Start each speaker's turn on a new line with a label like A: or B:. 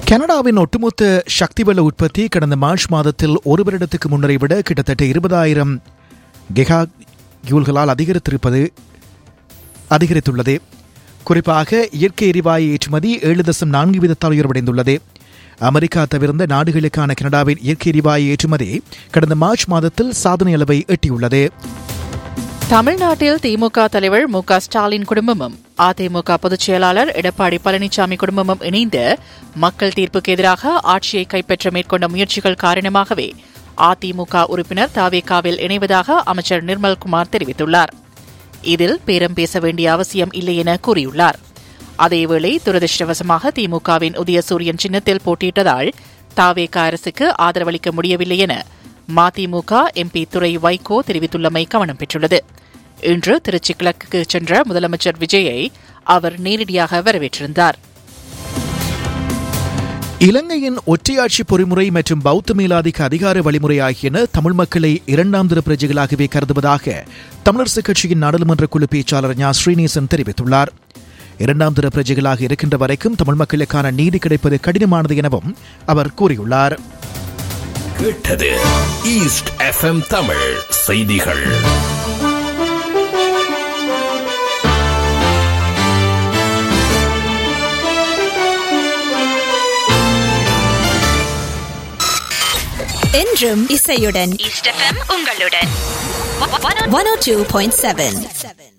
A: கனடாவின் ஒட்டுமொத்த சக்தி வெள்ள உற்பத்தி கடந்த மார்ச் மாதத்தில் ஒரு வருடத்துக்கு முன்னரை விட கிட்டத்தட்ட இருபதாயிரம் கெகா யூல்களால் அதிகரித்திருப்பது அதிகரித்துள்ளது குறிப்பாக இயற்கை எரிவாயு ஏற்றுமதி ஏழு தசம் நான்கு வீதத்தால் உயர்வடைந்துள்ளது அமெரிக்கா தவிர்ந்த நாடுகளுக்கான கனடாவின் இயற்கை எரிவாயு ஏற்றுமதி கடந்த மார்ச் மாதத்தில் சாதனை அளவை எட்டியுள்ளது
B: தமிழ்நாட்டில் திமுக தலைவர் மு க ஸ்டாலின் குடும்பமும் அதிமுக பொதுச் செயலாளர் எடப்பாடி பழனிசாமி குடும்பமும் இணைந்து மக்கள் தீர்ப்புக்கு எதிராக ஆட்சியை கைப்பற்ற மேற்கொண்ட முயற்சிகள் காரணமாகவே அதிமுக உறுப்பினர் தாவேகாவில் இணைவதாக அமைச்சர் நிர்மல்குமார் தெரிவித்துள்ளார் இதில் பேரம் பேச வேண்டிய அவசியம் இல்லை என கூறியுள்ளார் அதேவேளை துரதிருஷ்டவசமாக திமுகவின் உதயசூரியன் சின்னத்தில் போட்டியிட்டதால் தாவேகா அரசுக்கு ஆதரவளிக்க முடியவில்லை என மதிமுக எம்பி துரை வைகோ தெரிவித்துள்ளமை கவனம் பெற்றுள்ளது இன்று திருச்சி கிழக்குக்கு சென்ற முதலமைச்சர் விஜயை அவர் நேரடியாக வரவேற்றிருந்தார்
A: இலங்கையின் ஒற்றையாட்சி பொறிமுறை மற்றும் பௌத்த மேலாதிக்க அதிகார வழிமுறை ஆகியன தமிழ் மக்களை இரண்டாம் தர பிரஜைகளாகவே கருதுவதாக தமிழரசுக் கட்சியின் நாடாளுமன்ற குழு பேச்சாளர் ஞா ஸ்ரீநேசன் தெரிவித்துள்ளார் இரண்டாம் தர பிரஜைகளாக இருக்கின்ற வரைக்கும் தமிழ் மக்களுக்கான நீதி கிடைப்பது கடினமானது எனவும் அவர் கூறியுள்ளார்
C: கேட்டது ஈஸ்ட் எஃப்எம் தமிழ் செய்திகள்
D: என்றும் இசையுடன்
E: ஈஸ்ட் எஃப்எம் உங்களுடன்
D: one O two point seven